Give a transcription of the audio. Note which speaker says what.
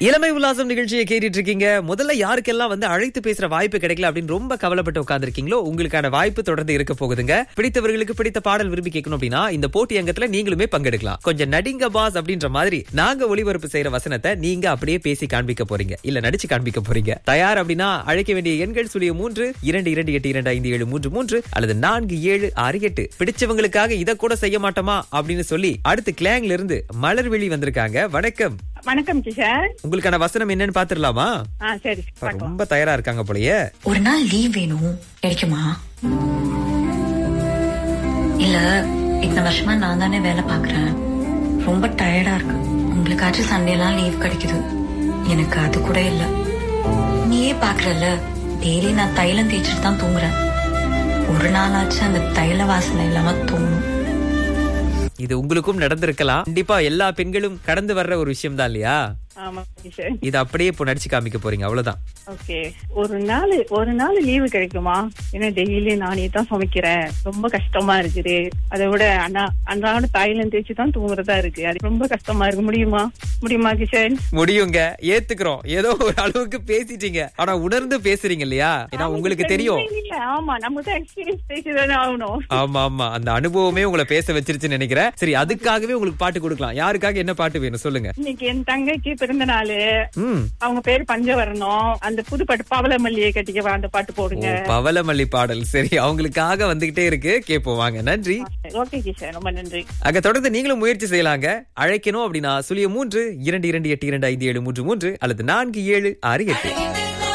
Speaker 1: இளமை உல்லாசம் நிகழ்ச்சியை கேட்டுட்டு இருக்கீங்க முதல்ல யாருக்கெல்லாம் வந்து அழைத்து பேசுற வாய்ப்பு கிடைக்கல அப்படின்னு ரொம்ப கவலைப்பட்டு உட்கார்ந்திருக்கீங்களோ உங்களுக்கான வாய்ப்பு தொடர்ந்து இருக்க போகுதுங்க பிடித்தவர்களுக்கு பிடித்த பாடல் விரும்பி கேட்கணும் அப்படின்னா இந்த போட்டி அங்கத்துல நீங்களுமே பங்கெடுக்கலாம் கொஞ்சம் நடிங்க பாஸ் அப்படின்ற மாதிரி நாங்க ஒளிபரப்பு செய்யற வசனத்தை நீங்க அப்படியே பேசி காண்பிக்க போறீங்க இல்ல நடிச்சு காண்பிக்க போறீங்க தயார் அப்படின்னா அழைக்க வேண்டிய எண்கள் சுழிய மூன்று இரண்டு இரண்டு எட்டு இரண்டு ஐந்து ஏழு மூன்று மூன்று அல்லது நான்கு ஏழு ஆறு எட்டு பிடிச்சவங்களுக்காக இதை கூட செய்ய மாட்டோமா அப்படின்னு சொல்லி அடுத்து கிளாங்ல இருந்து மலர்விழி வந்திருக்காங்க வணக்கம்
Speaker 2: வணக்கம் கிஷன்
Speaker 1: உங்களுக்கான வசனம் என்னன்னு பாத்துடலாமா
Speaker 2: ஆ சரி பார்க்கலாம்
Speaker 1: ரொம்ப தயாரா இருக்காங்க போலயே
Speaker 3: ஒரு நாள் லீவ் வேணும் கிடைக்குமா இல்ல இத்தனை வருஷமா நான் தானே வேலை பாக்குறேன் ரொம்ப டயர்டா இருக்கு உங்களுக்காச்சும் சண்டே எல்லாம் லீவ் கிடைக்குது எனக்கு அது கூட இல்ல நீயே பாக்குறல்ல டெய்லி நான் தைலம் தேய்ச்சிட்டு தான் தூங்குறேன் ஒரு நாளாச்சும் அந்த தைல வாசனை இல்லாம தூங்கும்
Speaker 1: இது உங்களுக்கும் நடந்திருக்கலாம் கண்டிப்பா எல்லா பெண்களும் கடந்து வர்ற ஒரு விஷயம் தான் இல்லையா
Speaker 2: ஆமா கிஷன்
Speaker 1: இது அப்படியே இப்போ நடிச்சு காமிக்க போறீங்க அவ்வளவுதான்
Speaker 2: ஓகே ஒரு நாள் ஒரு நாள் லீவு கிடைக்குமா ஏன்னா டெய்லி நானே தான் சமைக்கிறேன் ரொம்ப கஷ்டமா இருக்குது அதை விட அண்ணா அன்றாட தாய்லம் தேய்ச்சி தான் தூங்குறதா இருக்கு அது ரொம்ப கஷ்டமா இருக்கு முடியுமா முடியுமா கிஷன்
Speaker 1: முடியுங்க ஏத்துக்கிறோம் ஏதோ ஒரு அளவுக்கு பேசிட்டீங்க ஆனா உணர்ந்து பேசுறீங்க இல்லையா ஏன்னா உங்களுக்கு தெரியும்
Speaker 2: இல்ல, இல்ல, ஆமா நம்ம தான் எக்ஸ்பீரியன்ஸ் பேசி தானே ஆகணும்
Speaker 1: ஆமா ஆமா அந்த அனுபவமே உங்களை பேச வச்சிருச்சுன்னு நினைக்கிறேன் சரி அதுக்காகவே உங்களுக்கு பாட்டு கொடுக்கலாம் யாருக்காக என்ன பாட்டு வேணும் சொல்லுங்க
Speaker 2: இன்னைக்கு என் தங்கைக்கு பிறந்த நாள்
Speaker 1: ம்
Speaker 2: அவங்க பேர் பஞ்சவரணம் அந்த புது பாட்டு பவள மல்லியை கட்டிக்கவா அந்த பாட்டு
Speaker 1: ஓ,
Speaker 2: போடுங்க
Speaker 1: பவளமல்லி பாடல் சரி அவங்களுக்காக வந்துகிட்டே இருக்கு கேப்போம் வாங்க நன்றி
Speaker 2: ஓகே கிஷன் ரொம்ப நன்றி
Speaker 1: அங்க தொடர்ந்து நீங்களும் முயற்சி செய்யலாங்க அழைக்கணும் அப்படின்னா சுழிய மூன்று இரண்டு இரண்டு எட்டு இரண்டு ஐந்து ஏழு மூன்று மூன்று அல்லது நான்கு ஏழு ஆறு எட்டு